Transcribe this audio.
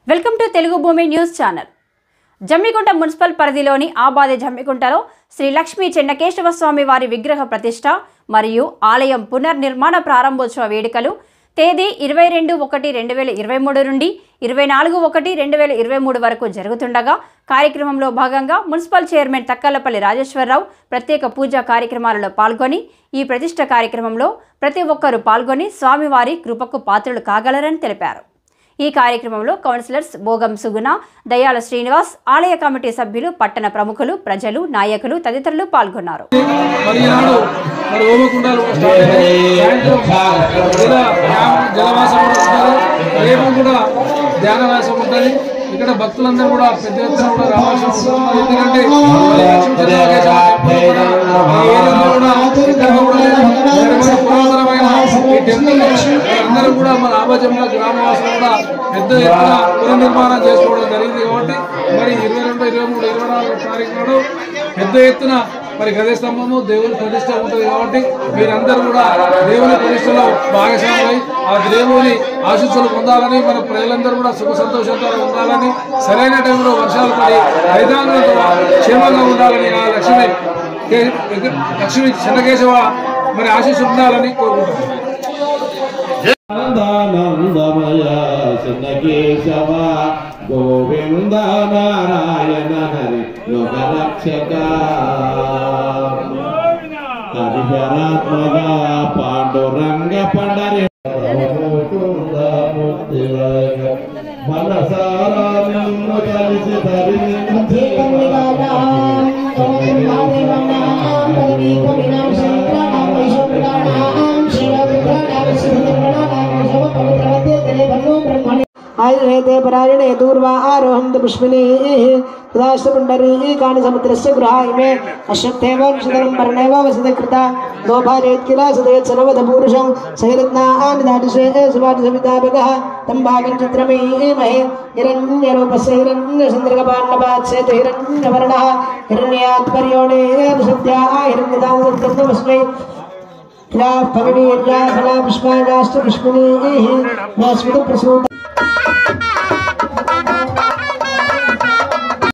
Welcome to Telugu భూమి news channel Jammikunta municipal పరిధిలోని ఆబాది జమ్మికుంటలో శ్రీ లక్ష్మీ చెన్నకేశవ స్వామి వారి విగ్రహ ప్రతిష్ట మరియు ఆలయం పునర్నిర్మాణ ప్రారంభోత్సవ వేడుకలు తేదీ ఇరవై రెండు ఒకటి రెండు వేల ఇరవై మూడు నుండి ఇరవై నాలుగు ఒకటి రెండు వేల ఇరవై మూడు వరకు జరుగుతుండగా కార్యక్రమంలో భాగంగా మున్సిపల్ చైర్మన్ తక్కలపల్లి రాజేశ్వరరావు ప్రత్యేక పూజా కార్యక్రమాలలో పాల్గొని ఈ ప్రతిష్ట కార్యక్రమంలో ప్రతి ఒక్కరూ పాల్గొని స్వామివారి కృపకు పాత్రలు కాగలరని తెలిపారు ఈ కార్యక్రమంలో కౌన్సిలర్స్ భోగం సుగుణ దయాల శ్రీనివాస్ ఆలయ కమిటీ సభ్యులు పట్టణ ప్రముఖులు ప్రజలు నాయకులు తదితరులు పాల్గొన్నారు మరి ఈనాడు మరి హోమకుండాలు స్టార్ట్ అయినాయి. సాయంత్రం జల ధ్యానం, జలవాసం కూడా ఉంటుంది రేపు కూడా ధ్యానవాసం ఉంటుంది ఇక్కడ భక్తులందరూ కూడా పెద్ద ఎత్తున కూడా రావాల్సి ఉంటుంది ఎందుకంటే మరి లక్ష్మీచంద్రకేశవ టెంపుల్ ఈ ఏరియాలో కూడా ఇక్కడ కూడా మరి పురాతనమైన ఈ టెంపుల్ అందరూ కూడా మన ఆబాజంలో గ్రామవాసులు కూడా పెద్ద ఎత్తున పునర్నిర్మాణం చేసుకోవడం జరిగింది కాబట్టి మరి ఇరవై రెండు ఇరవై మూడు ఇరవై నాలుగు తారీఖు నాడు పెద్ద ఎత్తున మరి గదే స్తంభము దేవుని ప్రతిష్ట ఉంటుంది కాబట్టి మీరందరూ కూడా దేవుని ప్రతిష్టలో భాగస్వామై ఆ దేవుని ఆశీస్సులు పొందాలని మన ప్రజలందరూ కూడా సుఖ సంతోషంతో ఉండాలని సరైన టైంలో వర్షాలు పడి రైతాంగంతో క్షేమంగా ఉండాలని ఆ లక్ష్మి కే- లక్ష్మి చెన్నకేశవ మరి ఆశీస్సులు ఉండాలని కోరుకుంటున్నాను ఆనందానందమయ చిన్నకేశవ గోవింద నారాయణ హరి లోక రక్షక హరిహరాత్మక పాండురంగ పండరి మనసారా నిన్ను కలిసి ధరించి आयुर्वेदे परायणे दूर्वा आरोहं पुष्मिनी तदाश्रपुण्डरी कानि समुद्रस्य गृहाय मे अश्वत्थेव विशदनं पर्णेव वसति कृता गोभारेत् किला सदयत् सर्वदपूरुषं सैरत्नानि दाटिशे सुवाटिसवितापकः तं भागं चित्रमीमहे हिरण्यरूपस्य हिरण्यचन्द्रकपाण्डवात्सेतु हिरण्यवर्णः हिरण्यात् पर्योणे सद्या हिरण्यदामस्मै किला फगणीर्या फला पुष्पायाश्च पुष्मिनी स्मृतप्रसूता